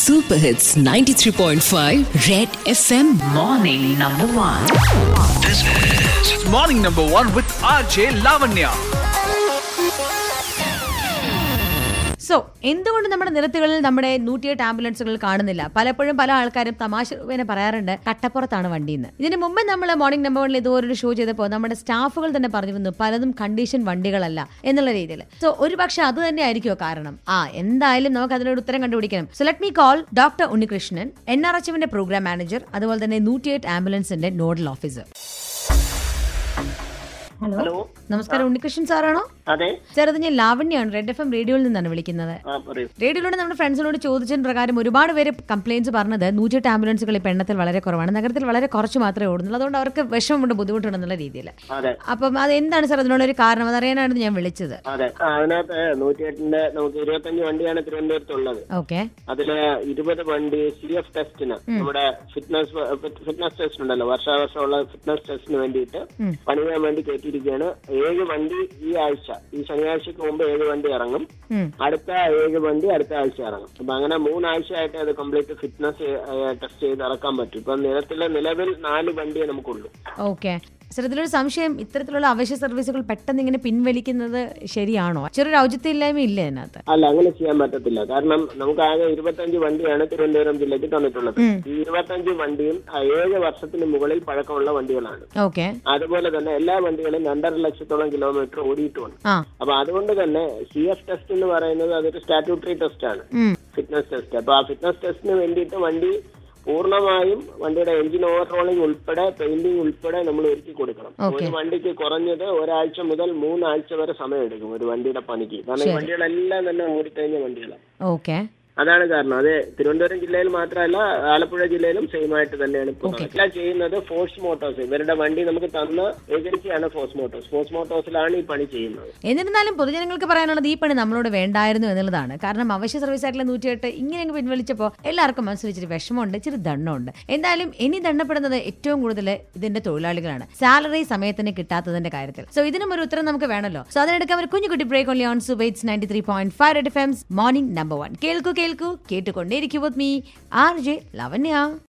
Super Hits 93.5 Red FM Morning number one. This is Morning Number One with RJ Lavanya. So എന്തുകൊണ്ട് നമ്മുടെ നിരത്തുകളിൽ നമ്മുടെ നൂറ്റിയെട്ട് ആംബുലൻസുകൾ കാണുന്നില്ല പലപ്പോഴും പല ആൾക്കാരും തമാശ രൂപേണ പറയാറുണ്ട് കട്ടപ്പുറത്താണ് വണ്ടിയെന്ന് ഇതിന് മുമ്പ് നമ്മൾ മോർണിംഗ് നമ്പർ വണ്ണിൽ ഇതുപോലൊരു ഷോ ചെയ്തപ്പോൾ നമ്മുടെ സ്റ്റാഫുകൾ തന്നെ പറഞ്ഞിരുന്നു പലതും കണ്ടീഷൻ വണ്ടികളല്ല എന്നുള്ള രീതിയിൽ സോ ഒരു പക്ഷെ അത് തന്നെ ആയിരിക്കുമോ കാരണം ആ എന്തായാലും നമുക്ക് അതിനൊരു ഉത്തരം കണ്ടുപിടിക്കണം so let me call doctor Unnikrishnan N R H എമ്മിന്റെ പ്രോഗ്രാം മാനേജർ അതുപോലെ തന്നെ നൂറ്റിയെട്ട് ആംബുലൻസിന്റെ നോഡൽ ഓഫീസർ ഹലോ നമസ്കാരം ഉണ്ണികൃഷ്ണൻ സാറാണോ അതെ സാർ ഇത് ഞാൻ ലാവണ്യാണ് റെഡ് എഫ് എം റേഡിയോയിൽ നിന്നാണ് വിളിക്കുന്നത് ആ പറയൂ റേഡിയോയിലൂടെ നമ്മുടെ ഫ്രണ്ട്സിനോട് ചോദിച്ചതിന് പ്രകാരം ഒരുപാട് പേര് കംപ്ലയിൻസ് പറഞ്ഞത് നൂറ്റെട്ട് ആംബുലൻസുകൾ ഇപ്പം എണ്ണത്തിൽ വളരെ കുറവാണ് നഗരത്തിൽ വളരെ കുറച്ച് മാത്രമേ ഓടുന്നുള്ളൂ അതുകൊണ്ട് അവർക്ക് വിഷമമുണ്ട് ബുദ്ധിമുട്ടുണ്ടെന്നുള്ള രീതിയിൽ അതെ അപ്പം അത് എന്താണ് സാർ അതിനുള്ളൊരു കാരണം അതറിയാനാണ് ഞാൻ വിളിച്ചത് അതെ ആ, അതിനകത്ത് നൂറ്റിയെട്ടിന്റെ നമുക്ക് ഇരുപത്തഞ്ച് വണ്ടിയാണ് തിരുവനന്തപുരത്തുള്ളത് ഓക്കെ അതില് ഇരുപത് വണ്ടി സി എഫ് ടെസ്റ്റിന് നമ്മുടെ ഫിറ്റ്നസ് ഫിറ്റ്നസ് ടെസ്റ്റ് ഉണ്ടല്ലോ വർഷാവർഷമുള്ള ഫിറ്റ്നസ് ടെസ്റ്റിന് വേണ്ടിയിട്ട് പണിയാൻ വേണ്ടി കയറ്റിയിരിക്കുകയാണ് ഏഴ് വണ്ടി ഈ ആഴ്ച ഈ ശനിയാഴ്ചക്ക് മുമ്പ് ഏഴ് വണ്ടി ഇറങ്ങും അടുത്ത ഏഴ് വണ്ടി അടുത്ത ആഴ്ച ഇറങ്ങും അപ്പൊ അങ്ങനെ മൂന്നാഴ്ചയായിട്ട് അത് കംപ്ലീറ്റ് ഫിറ്റ്നസ് ടെസ്റ്റ് ചെയ്ത് ഇറക്കാൻ പറ്റും ഇപ്പൊ നിരത്തിലെ നിലവിൽ നാല് വണ്ടിയേ നമുക്കുള്ളൂ ഓക്കെ സാർ ഇതിലൊരു സംശയം ഇത്തരത്തിലുള്ള അവശ്യ സർവീസുകൾ പെട്ടെന്ന് ഇങ്ങനെ പിൻവലിക്കുന്നത് ശരിയാണോ ചെറിയൊരു ഔചിത്യമില്ലായ്മ ഇല്ല അതിനകത്ത് അല്ല അങ്ങനെ ചെയ്യാൻ പറ്റത്തില്ല കാരണം നമുക്ക് ആകെ ഇരുപത്തഞ്ച് വണ്ടിയാണ് തിരുവനന്തപുരം ജില്ലയ്ക്ക് തന്നിട്ടുള്ളത് ഈ ഇരുപത്തഞ്ച് വണ്ടിയും ആ ഏഴ് വർഷത്തിന് മുകളിൽ പഴക്കമുള്ള വണ്ടികളാണ് ഓക്കെ അതുപോലെ തന്നെ എല്ലാ വണ്ടികളും രണ്ടര ലക്ഷത്തോളം കിലോമീറ്റർ ഓടിയിട്ടുമുണ്ട് ആ അപ്പൊ അതുകൊണ്ട് തന്നെ സി എഫ് ടെസ്റ്റ് എന്ന് പറയുന്നത് അതൊരു സ്റ്റാറ്റ്യൂട്ടറി ടെസ്റ്റ് ആണ് ഉം. ഫിറ്റ്നസ് ടെസ്റ്റ് അപ്പൊ ആ ഫിറ്റ്നസ് ടെസ്റ്റിന് വേണ്ടിയിട്ട് വണ്ടി പൂർണ്ണമായും വണ്ടിയുടെ എഞ്ചിൻ ഓവർഹോളിംഗ് ഉൾപ്പെടെ പെയിന്റിംഗ് ഉൾപ്പെടെ നമ്മൾ ഒരുക്കി കൊടുക്കണം ഒരു വണ്ടിക്ക് കുറഞ്ഞത് ഒരാഴ്ച മുതൽ മൂന്നാഴ്ച വരെ സമയം എടുക്കും ഒരു വണ്ടിയുടെ പണിക്ക് കാരണം ഈ വണ്ടികളെല്ലാം തന്നെ ഓടിക്കഴിഞ്ഞ വണ്ടികളാണ് ഓക്കെ അതാണ് കാരണം അത് തിരുവനന്തപുരം ജില്ലയിൽ മാത്രമല്ല ആലപ്പുഴ ജില്ലയിലും സെയിം ആയിട്ട് തന്നെയാണ് ഇപ്പോൾ എല്ലാം ചെയ്യുന്നത് ഫോഴ്സ് മോട്ടോഴ്സ് ഇവരുടെ വണ്ടി നമുക്ക് തന്ന ഏജൻസിയാണ് ഫോഴ്സ് മോട്ടോഴ്സ് ഫോഴ്സ് മോട്ടോഴ്സിലാണ് ഈ പണി ചെയ്യുന്നത് എന്നിരുന്നാലും പൊതുജനങ്ങൾക്ക് പറയാനുള്ളത് ഈ പണി നമ്മളോട് വേണ്ടായിരുന്നു എന്നുള്ളതാണ് കാരണം അവശ്യ സർവീസ് ആയിട്ടുള്ള നൂറ്റിയെട്ട് ഇങ്ങനെ അങ്ങ് പിൻവലിച്ചപ്പോൾ എല്ലാവർക്കും മനസ്സിലിച്ചിരി വിഷമമുണ്ട് ഇച്ചിരി ദണ്ണമുണ്ട് എന്തായാലും ഇനി ദണ്ണപ്പെടുന്നത് ഏറ്റവും കൂടുതൽ ഇതിന്റെ തൊഴിലാളികളാണ് സാലറി സമയത്തിന് കിട്ടാത്തതിന്റെ കാര്യത്തിൽ സോ ഇതിനും ഒരു ഉത്തരം നമുക്ക് വേണമല്ലോ സോ അതിനെടുക്കാൻ ഒരു കുഞ്ഞു കുട്ടി ബ്രേക്ക് ഓൺലി ഓൺ സുബൈറ്റ്സ് ninety three point five Red F M's morning number one കേൾക്കൂ കേൾക്കൂ കേട്ടുകൊണ്ടേയിരിക്കൂ വിത്ത് മീ ആർ ജെ ലവന്യ